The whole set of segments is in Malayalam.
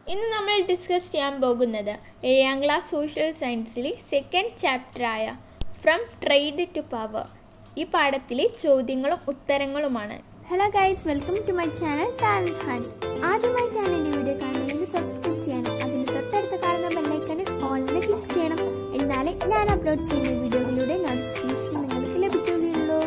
ഇന്ന് നമ്മൾ ഡിസ്കസ് ചെയ്യാൻ പോകുന്നത് ഏഴാം ക്ലാസ് സോഷ്യൽ സയൻസിലെ സെക്കൻഡ് ചാപ്റ്ററായ ഫ്രം ട്രേഡ് ടു പവർ ഈ പാഠത്തിലെ ചോദ്യങ്ങളും ഉത്തരങ്ങളുമാണ് hello guys welcome to my channel Talent Honey ആദ്യമായിട്ടാണ് എൻ്റെ വീഡിയോ കാണുന്നതെങ്കിൽ സബ്സ്ക്രൈബ് ചെയ്യണം അതിന് തൊട്ടടുത്ത് കാണുന്ന ബെല്ലൈക്കണിൽ ഓൺലൈൻ ക്ലിക്ക് ചെയ്യണം എന്നാലേ ഞാൻ അപ്ലോഡ് ചെയ്യുന്ന വീഡിയോകളുടെ നോട്ടിഫിക്കേഷൻ നിങ്ങൾക്ക് ലഭിക്കുകയുള്ളൂ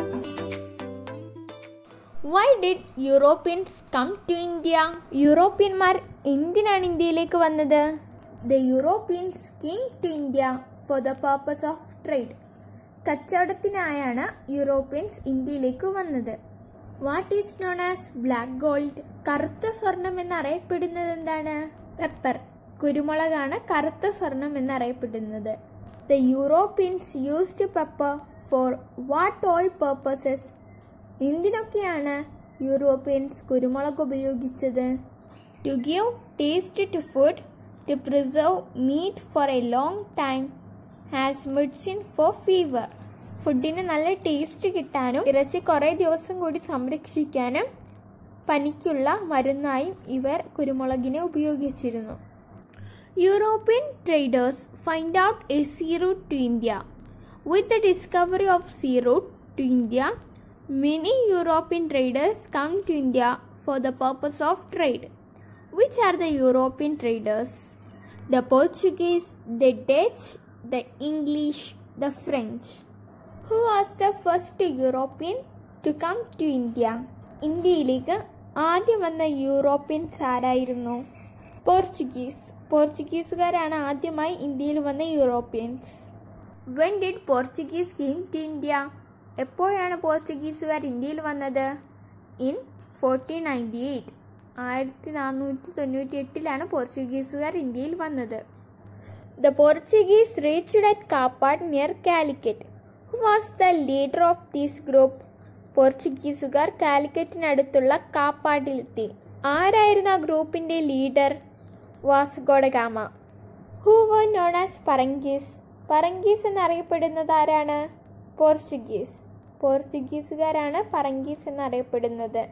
why did Europeans come to India യൂറോപ്യന്മാർ എന്തിനാണ് ഇന്ത്യയിലേക്ക് വന്നത് the Europeans came to India for the purpose of trade കച്ചവടത്തിനായാണ് യൂറോപ്യൻസ് ഇന്ത്യയിലേക്ക് വന്നത് what is known as black gold കറുത്ത സ്വർണം എന്നറിയപ്പെടുന്നത് എന്താണ് പെപ്പർ കുരുമുളകാണ് കറുത്ത സ്വർണം എന്നറിയപ്പെടുന്നത് the Europeans used pepper for what all purposes എന്തിനൊക്കെയാണ് യൂറോപ്യൻസ് കുരുമുളക് ഉപയോഗിച്ചത് to give taste to food to preserve meat for a long time has medicine four fever ഫുഡിന് നല്ല ടേസ്റ്റ് കിട്ടാനും ഇറച്ചി കുറേ ദിവസം കൂടി സംരക്ഷിക്കാനും പനിക്കുള്ള മരുന്നായും ഇവർ കുരുമുളകിനെ ഉപയോഗിച്ചിരുന്നു European traders find out a sea route to India with the discovery of sea route to India Many European traders come to India for the purpose of trade. Which are the European traders? The Portuguese, the Dutch, the English, the French. Who was the first European to come to India? ഇന്ത്യയിലേക്ക് ആദ്യം വന്ന യൂറോപ്യൻസ് ആരായിരുന്നു പോർച്ചുഗീസ് പോർച്ചുഗീസുകാരാണ് ആദ്യമായി ഇന്ത്യയിൽ വന്ന Europeans when did Portuguese came to India എപ്പോഴാണ് പോർച്ചുഗീസുകാർ ഇന്ത്യയിൽ വന്നത് ഇൻ ഫോർട്ടീൻ നയൻറ്റി എയ്റ്റ് ആയിരത്തി നാനൂറ്റി തൊണ്ണൂറ്റി എട്ടിലാണ് പോർച്ചുഗീസുകാർ ഇന്ത്യയിൽ വന്നത് the Portuguese reached at Kappad near Calicut who was the leader of these group പോർച്ചുഗീസുകാർ കാലിക്കറ്റിനടുത്തുള്ള കാപ്പാട്ടിലെത്തി ആരായിരുന്നു ആ ഗ്രൂപ്പിന്റെ leader Vasco da Gama who were known as Parangis Parangis എന്നറിയപ്പെടുന്നത് ആരാണ് പോർച്ചുഗീസ് പോർച്ചുഗീസുകാരാണ് പറങ്കീസ് എന്നറിയപ്പെടുന്നത്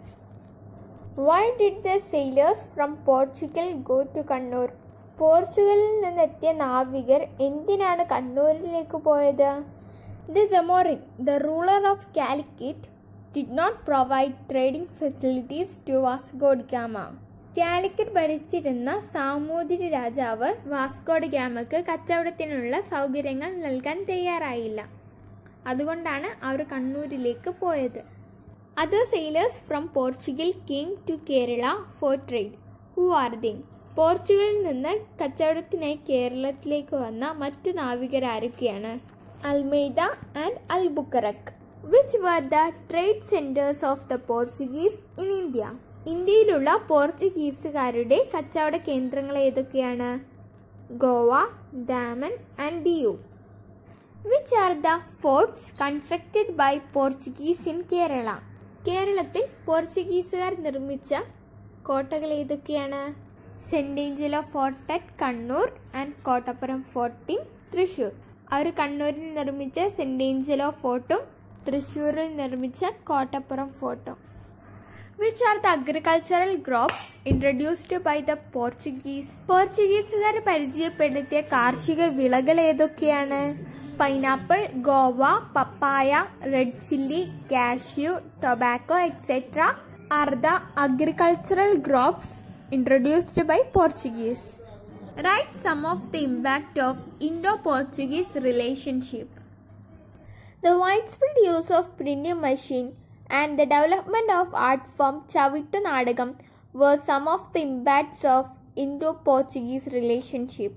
why did the sailors from Portugal go to Kannur പോർച്ചുഗലിൽ നിന്നെത്തിയ നാവികർ എന്തിനാണ് കണ്ണൂരിലേക്ക് പോയത് the Zamorin the ruler of Calicut did not provide trading facilities to Vasco da Gama Calicut ഭരിച്ചിരുന്ന സാമൂതിരി രാജാവ് വാസ്കോഡിഗാമക്ക് കച്ചവടത്തിനുള്ള സൗകര്യങ്ങൾ നൽകാൻ തയ്യാറായില്ല അതുകൊണ്ടാണ് അവർ കണ്ണൂരിലേക്ക് പോയത് other sailors from Portugal came to Kerala for trade who are they പോർച്ചുഗലിൽ നിന്ന് കച്ചവടത്തിനായി കേരളത്തിലേക്ക് വന്ന മറ്റു നാവികരാരൊക്കെയാണ് Almeida and Albuquerque which were the trade centres of the Portuguese in India ഇന്ത്യയിലുള്ള പോർച്ചുഗീസുകാരുടെ കച്ചവട കേന്ദ്രങ്ങൾ ഏതൊക്കെയാണ് Goa Daman and Diu which are the forts constructed by Portuguese in Kerala കേരളത്തിൽ പോർച്ചുഗീസുകാർ നിർമ്മിച്ച കോട്ടകൾ ഏതൊക്കെയാണ് Saint Angelo fort at Kannur and Kottappuram fort in Thrissur അവർ കണ്ണൂരിൽ നിർമ്മിച്ച സെന്റ് ഏഞ്ചലോ ഫോർട്ടും തൃശ്ശൂരിൽ നിർമ്മിച്ച കോട്ടപ്പുറം ഫോർട്ടും which are the agricultural crops introduced by the Portuguese പോർച്ചുഗീസുകാർ പരിചയപ്പെടുത്തിയ കാർഷിക വിളകൾ ഏതൊക്കെയാണ് pineapple guava papaya red chilli cashew tobacco etcetera are the agricultural crops introduced by Portuguese right some of the impact of Indo Portuguese relationship The widespread use of printing machine and the development of art form Chavittu Nadagam were some of the impacts of Indo-Portuguese relationship.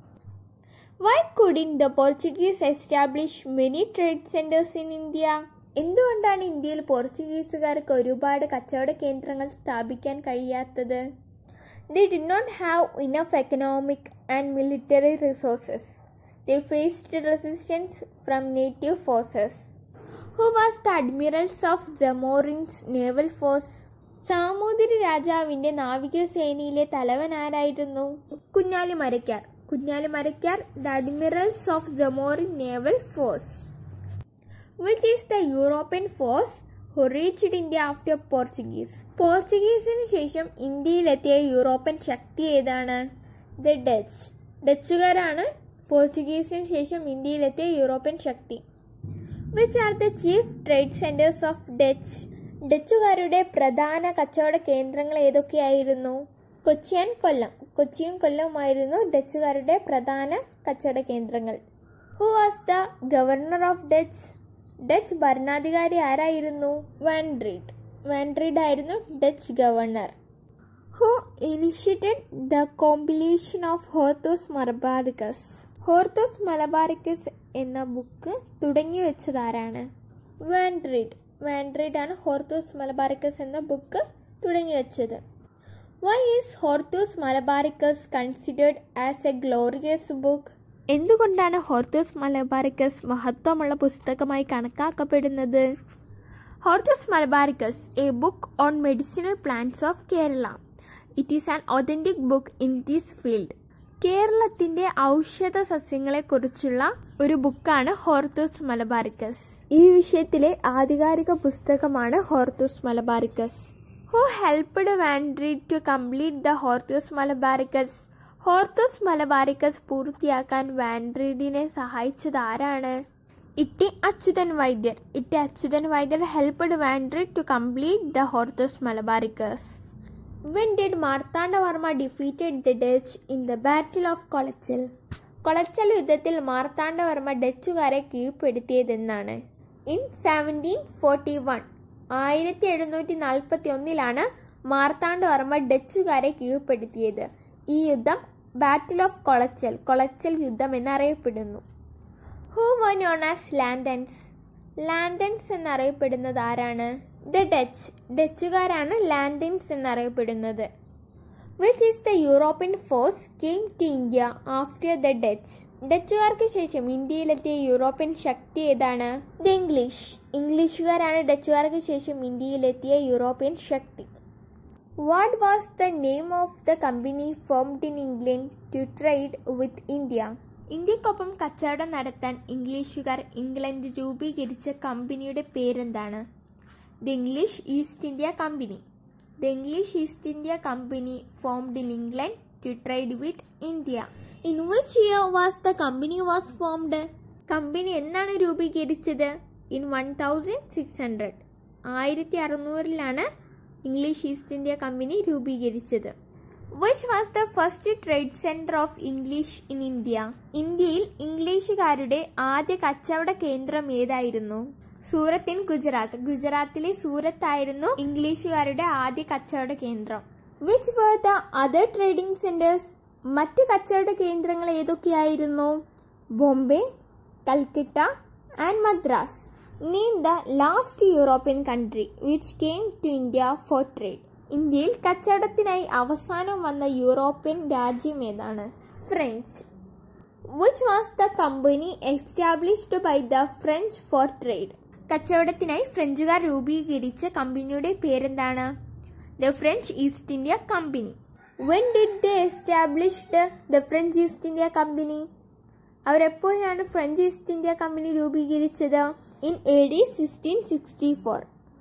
Why couldn't the Portuguese establish many trade centers in India? എന്തുകൊണ്ടാണ് ഇന്ത്യയിൽ പോർച്ചുഗീസുകാർക്ക് ഒരുപാട് കച്ചവട കേന്ദ്രങ്ങൾ സ്ഥാപിക്കാൻ കഴിയാത്തത് they did not have enough economic and military resources They faced resistance from native forces. Who was the admirals of Zamorin's naval force? Samoothiri രാജാവിന്റെ നാവികസേനയിലെ തലവൻ ആരായിരുന്നു Kunjali Marakkar Kunjali Marakkar the admirals of Zamorin naval force which is the European force who reached India after Portuguese. പോർച്ചുഗീസിന് ശേഷം ഇന്ത്യയിലെത്തിയ യൂറോപ്യൻ ശക്തി ഏതാണ് ദ ഡച്ച് ഡച്ചുകാരാണ് പോർച്ചുഗീസിന് ശേഷം ഇന്ത്യയിലെത്തിയ യൂറോപ്യൻ ശക്തി which are the chief trade centres of Dutch ഡച്ചുകാരുടെ പ്രധാന കച്ചവട കേന്ദ്രങ്ങൾ ഏതൊക്കെയായിരുന്നു കൊച്ചി ആൻഡ് കൊല്ലം കൊച്ചിയും കൊല്ലവുമായിരുന്നു ഡച്ചുകാരുടെ പ്രധാന കച്ചവട കേന്ദ്രങ്ങൾ who was the governor of Dutch Dutch ഭരണാധികാരി ആരായിരുന്നു വാൻഡ്രീഡ് വാൻഡ്രീഡ് ആയിരുന്നു Dutch governor who initiated the compilation of Hortus Malabaricus Hortus Malabaricus എന്ന ബുക്ക് തുടങ്ങി വെച്ചതാരാണ് വാൻഡ്രീഡ് വാൻഡ്രീഡ് ആണ് ഹോർത്തോസ് മലബാറിക്കസ് എന്ന ബുക്ക് തുടങ്ങി വെച്ചത് why is Hortus Malabaricus considered as a glorious book എന്തുകൊണ്ടാണ് ഹോർത്തോസ് മലബാറിക്കസ് മഹത്വമുള്ള പുസ്തകമായി കണക്കാക്കപ്പെടുന്നത് Hortus Malabaricus a book on medicinal plants of Kerala it is an authentic book in this field കേരളത്തിന്റെ ഔഷധ സസ്യങ്ങളെക്കുറിച്ചുള്ള ഒരു ബുക്കാണ് ഹോർത്തോസ് മലബാറിക്കസ് ഈ വിഷയത്തിലെ ആധികാരിക പുസ്തകമാണ് Hortus Malabaricus who helped Van Rheede to complete the Hortus Malabaricus Hortus Malabaricus പൂർത്തിയാക്കാൻ വാൻഡ്രീഡിനെ സഹായിച്ചത് ആരാണ് Itty Achuthan Vaidyar Itty Achuthan Vaidyar helped Van Rheede to complete the Hortus Malabaricus when did Marthanda Varma defeated the Dutch in the battle of Colachel Colachel യുദ്ധത്തിൽ മാർത്താണ്ഡവർമ്മ ഡച്ചുകാരെ കീഴ്പ്പെടുത്തിയതെന്നാണ് ഇൻ സെവൻറ്റീൻ ഫോർട്ടി വൺ ആയിരത്തി എഴുന്നൂറ്റി നാൽപ്പത്തി ഒന്നിലാണ് മാർത്താണ്ഡവർമ്മ ഡച്ചുകാരെ കീഴ്പ്പെടുത്തിയത് ഈ യുദ്ധം ബാറ്റിൽ ഓഫ് കൊളച്ചൽ കൊളച്ചൽ യുദ്ധം എന്നറിയപ്പെടുന്നു who were known as Landens Landens എന്നറിയപ്പെടുന്നത് ആരാണ് ദ ഡച്ച് ഡച്ചുകാരാണ് ലാൻഡൻസ് എന്നറിയപ്പെടുന്നത് which is the European force came to India after the Dutch ഡച്ചുകാർക്ക് ശേഷം ഇന്ത്യയിലെത്തിയ യൂറോപ്യൻ ശക്തി ഏതാണ് ദ ഇംഗ്ലീഷ് ഇംഗ്ലീഷുകാരാണ് ഡച്ചുകാർക്ക് ശേഷം ഇന്ത്യയിലെത്തിയ യൂറോപ്യൻ ശക്തി what was the name of the company formed in England to trade with India ഇന്ത്യക്കൊപ്പം കച്ചവടം നടത്താൻ ഇംഗ്ലീഷുകാർ ഇംഗ്ലണ്ട് രൂപീകരിച്ച കമ്പനിയുടെ പേരെന്താണ് the English East India Company the English East India Company formed in England to trade with India in which year was the company was formed company എന്നാണ് രൂപീകരിച്ചത് in one thousand six hundred ആയിരത്തി അറുന്നൂറിലാണ് ഇംഗ്ലീഷ് ഈസ്റ്റ് ഇന്ത്യ കമ്പനി രൂപീകരിച്ചത് which was the first trade centre of English in India ഇന്ത്യയിൽ ഇംഗ്ലീഷുകാരുടെ ആദ്യ കച്ചവട കേന്ദ്രം ഏതായിരുന്നു സൂറത്ത് ഇൻ ഗുജറാത്ത് ഗുജറാത്തിലെ സൂറത്ത് ആയിരുന്നു ഇംഗ്ലീഷുകാരുടെ ആദ്യ കച്ചവട കേന്ദ്രം which were the other trading centres മറ്റ് കച്ചവട കേന്ദ്രങ്ങൾ ഏതൊക്കെയായിരുന്നു Bombay Calcutta and Madras name the last European country which came to India for trade ഇന്ത്യയിൽ കച്ചവടത്തിനായി അവസാനം വന്ന യൂറോപ്യൻ രാജ്യം ഏതാണ് French which was the company established by the French for trade കച്ചവടത്തിനായി ഫ്രഞ്ചുകാർ രൂപീകരിച്ച കമ്പനിയുടെ പേരെന്താണ് the French East India Company when did the established the French East India Company അവരെപ്പോഴാണ് ഫ്രഞ്ച് ഈസ്റ്റ് ഇന്ത്യ കമ്പനി രൂപീകരിച്ചത് in A D sixteen sixty four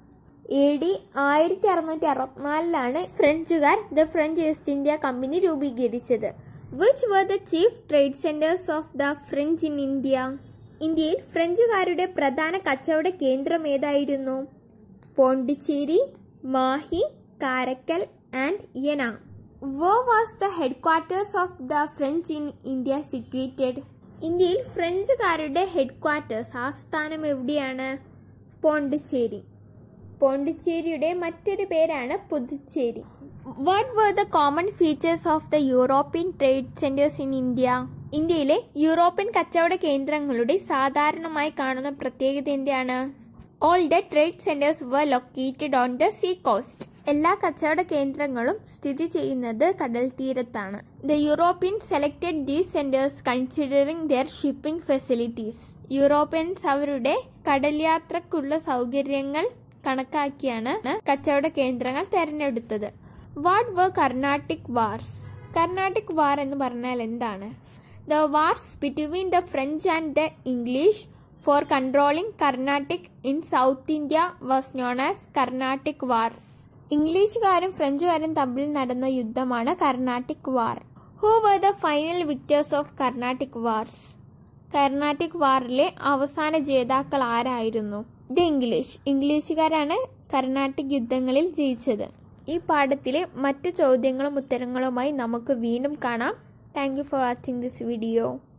A D ആയിരത്തി അറുന്നൂറ്റി അറുപത്തിനാലിലാണ് ഫ്രഞ്ചുകാർ the French East India Company രൂപീകരിച്ചത് which were the chief trade centres of the French in India ഇന്ത്യയിൽ ഫ്രഞ്ചുകാരുടെ പ്രധാന കച്ചവട കേന്ദ്രം ഏതായിരുന്നു പോണ്ടിച്ചേരി മാഹി കാരക്കൽ ആൻഡ് യന വോ was the head quarters of the French in India situated ഇന്ത്യയിൽ ഫ്രഞ്ചുകാരുടെ ഹെഡ് ക്വാർട്ടേഴ്സ് ആസ്ഥാനം എവിടെയാണ് പോണ്ടിച്ചേരി പോണ്ടിച്ചേരിയുടെ മറ്റൊരു പേരാണ് Puducherry what were the common features of the European trade centres in India ഇന്ത്യയിലെ യൂറോപ്യൻ കച്ചവട കേന്ദ്രങ്ങളുടെ സാധാരണമായി കാണുന്ന പ്രത്യേകത എന്താണ് all the trade centres were located on the sea coast എല്ലാ കച്ചവട കേന്ദ്രങ്ങളും സ്ഥിതി ചെയ്യുന്നത് കടൽ തീരത്താണ് the European selected these centres considering their shipping facilities Europeans അവരുടെ കടൽ യാത്രക്കുള്ള സൗകര്യങ്ങൾ കണക്കാക്കിയാണ് കച്ചവട കേന്ദ്രങ്ങൾ തെരഞ്ഞെടുത്തത് what were Carnatic wars Carnatic war എന്ന് പറഞ്ഞാൽ എന്താണ് the wars between the French and the English for controlling Carnatic in South India was known as Carnatic wars ഇംഗ്ലീഷുകാരും ഫ്രഞ്ചുകാരും തമ്മിൽ നടന്ന യുദ്ധമാണ് Carnatic war who were the final victors of Carnatic wars Carnatic വാറിലെ അവസാന ജേതാക്കൾ ആരായിരുന്നു ദ ഇംഗ്ലീഷ് ഇംഗ്ലീഷുകാരാണ് കർണാട്ടിക് യുദ്ധങ്ങളിൽ ജയിച്ചത് ഈ പാഠത്തിലെ മറ്റു ചോദ്യങ്ങളും ഉത്തരങ്ങളുമായി നമുക്ക് വീണ്ടും കാണാം thank you for watching this video